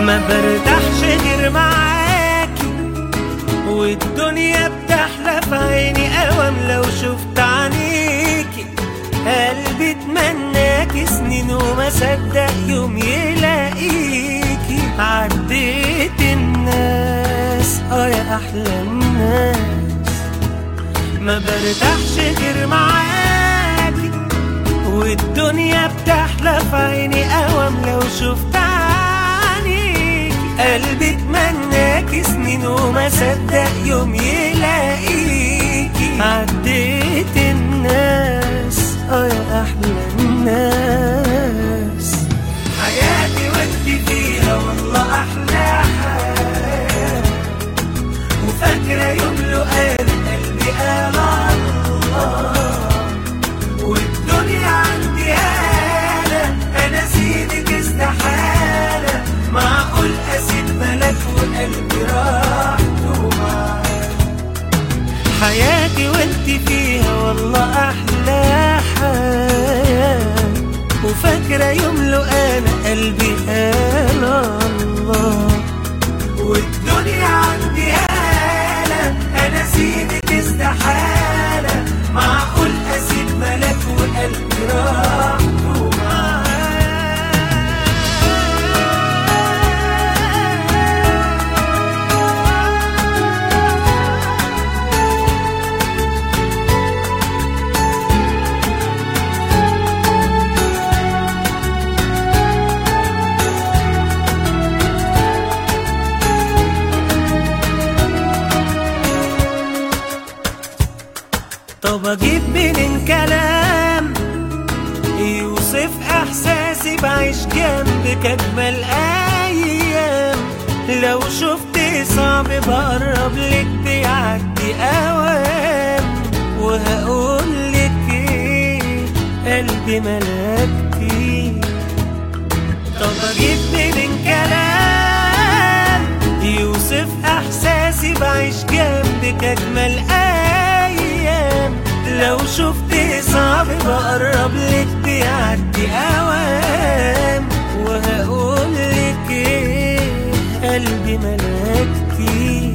ما برتاحش غير معاكي والدنيا بتحلى في عيني اوام لو شفت عينيكي قلبي اتمناكي سنين وما صدق يوم يلاقيكي عديت الناس اه يا احلى الناس ما برتاحش غير معاكي والدنيا بتحلى في عيني اوام لو شفت عينيكي قلبي اتمناكي سنين وما صدق يوم يلاقيكي عديت الناس اه يا احلى الناس حياتي وانت فيها والله احلى حياه وفاكره يوم لقاء قلبي قال الله والدنيا عندي هالة أنا سيدك استحالة معقول أسيب ملك وقلبي راحته معاك حياتي وانت فيها والله أحلى حياة وفاكرة يوم لو أنا قلبي قال الله والدنيا عندي هالة أنا سيدك استحالة معقول أسيب ملك وقلبي راحته طب اجيب منين كلام يوصف احساسي بعيش جنبك اجمل ايام لو شفت صعب بقرب لك بيعدي اوام وهقول لك ايه قلبي ملكتي طب اجيب منين كلام يوصف احساسي بعيش جنبك اجمل ايام لو شفت صعب بقرب لك بيعدي اوام وهقول لك ايه قلبي ملكتي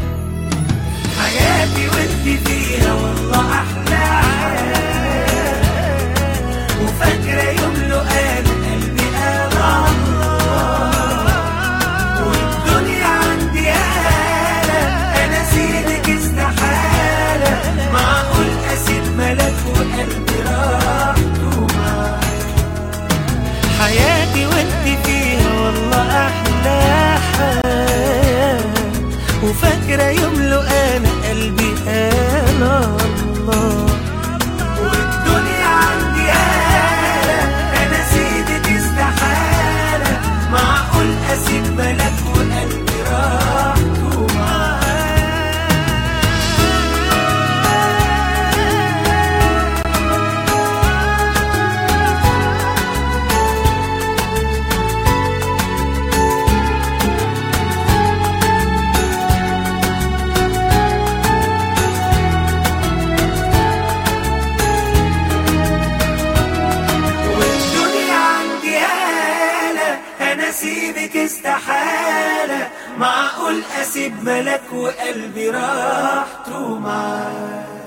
حياتي وانت فيها والله احلى حياه وفاكره يوم لو قال قلبي قال الله والدنيا عندي هالة أنا سيدك استحالة معقول أسيب ملك وقلبي راحته معاك حياتي وانت فيها والله أحلى حياة وفاكرة يوم لو أنا قلبي قال الله والدنيا عندي هالة أنا سيدك استحالة معقول أسيب ملك وقلبي راحته معاك والدنيا عندي هالة أنا سيبك استحالة معقول أسيب ملك وقلبي راحته معاك